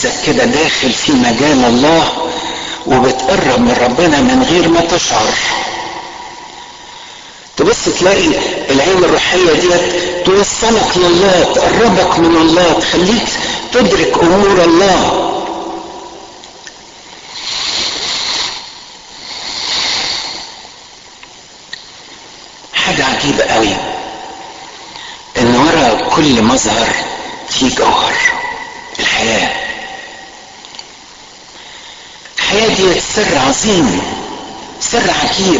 نفسك كده داخل في مجال الله وبتقرب من ربنا من غير ما تشعر تبص تلاقي العين الروحية ديت توصلك لله تقربك من الله تخليك تدرك أمور الله حاجة عجيبة قوي ان ورا كل مظهر في جوهر الحياة الحياة دي سر عظيم سر عجيب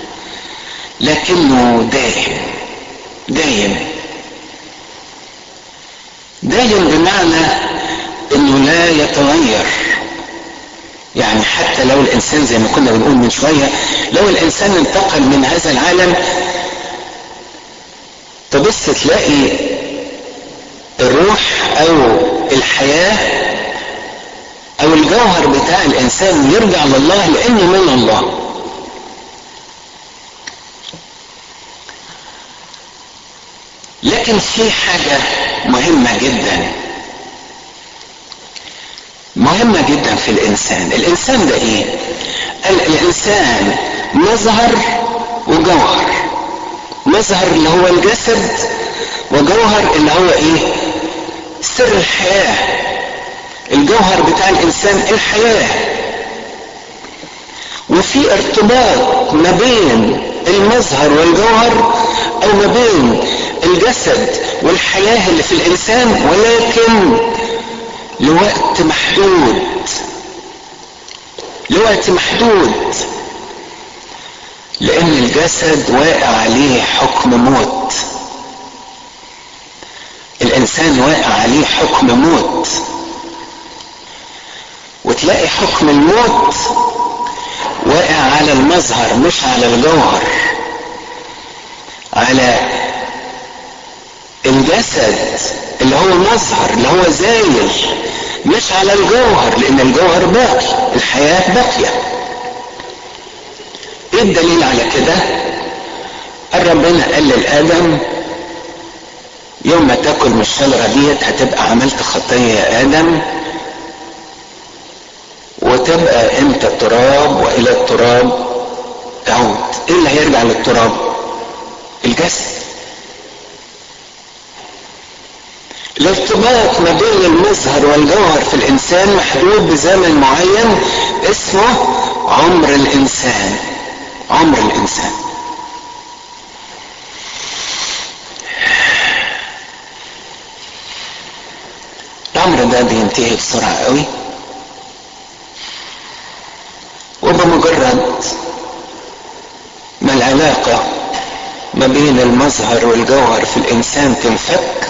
لكنه دائم دايم دايم بمعنى انه لا يتغير يعني حتى لو الانسان زي ما كنا بنقول من شويه لو الانسان انتقل من هذا العالم تبص تلاقي الروح او الحياه او الجوهر بتاع الانسان يرجع لله لانه من الله لكن في حاجه مهمه جدا مهمة جدا في الإنسان الإنسان ده إيه قال الإنسان مظهر وجوهر مظهر اللي هو الجسد وجوهر اللي هو إيه سر الحياة الجوهر بتاع الإنسان الحياة وفي ارتباط ما بين المظهر والجوهر أو ما بين الجسد والحياة اللي في الإنسان ولكن لوقت محدود لوقت محدود لان الجسد واقع عليه حكم موت الانسان واقع عليه حكم موت وتلاقي حكم الموت واقع على المظهر مش على الجوهر على الجسد اللي هو مظهر اللي هو زايل مش على الجوهر لان الجوهر باقي الحياة باقية ايه الدليل على كده قال ربنا قال للادم يوم ما تاكل من الشجرة ديت هتبقى عملت خطية يا ادم وتبقى انت تراب والى التراب تعود ايه اللي هيرجع للتراب الجسد الارتباط ما بين المظهر والجوهر في الانسان محدود بزمن معين اسمه عمر الانسان عمر الانسان العمر ده بينتهي بسرعة قوي وبمجرد ما العلاقة ما بين المظهر والجوهر في الانسان تنفك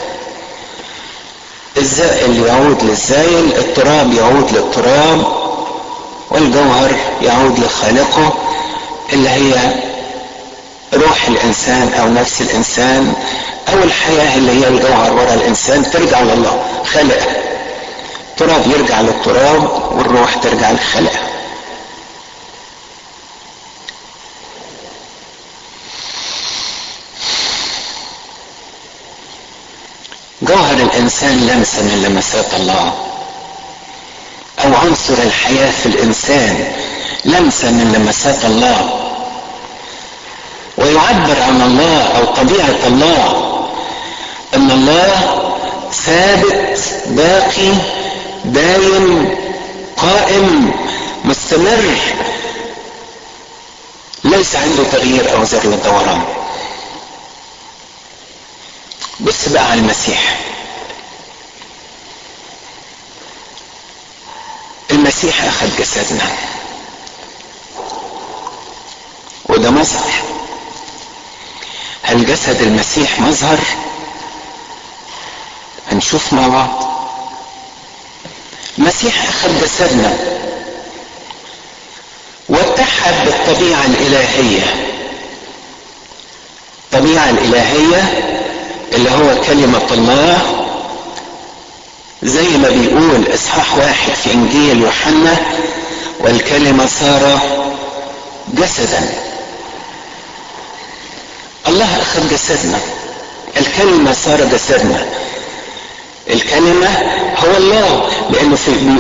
الزائل يعود للزايل التراب يعود للتراب والجوهر يعود لخالقه اللي هي روح الانسان او نفس الانسان او الحياة اللي هي الجوهر وراء الانسان ترجع لله خلقه التراب يرجع للتراب والروح ترجع لخلقه جوهر الانسان لمسه من لمسات الله او عنصر الحياه في الانسان لمسه من لمسات الله ويعبر عن الله او طبيعه الله ان الله ثابت باقي دايم قائم مستمر ليس عنده تغيير او زر للدوران بص بقى على المسيح المسيح اخذ جسدنا وده مظهر هل جسد المسيح مظهر هنشوف مع بعض المسيح اخذ جسدنا واتحد بالطبيعه الالهيه الطبيعه الالهيه اللي هو كلمة الله زي ما بيقول اصحاح واحد في انجيل يوحنا والكلمة صار جسدا الله اخذ جسدنا الكلمة صار جسدنا الكلمة هو الله لانه في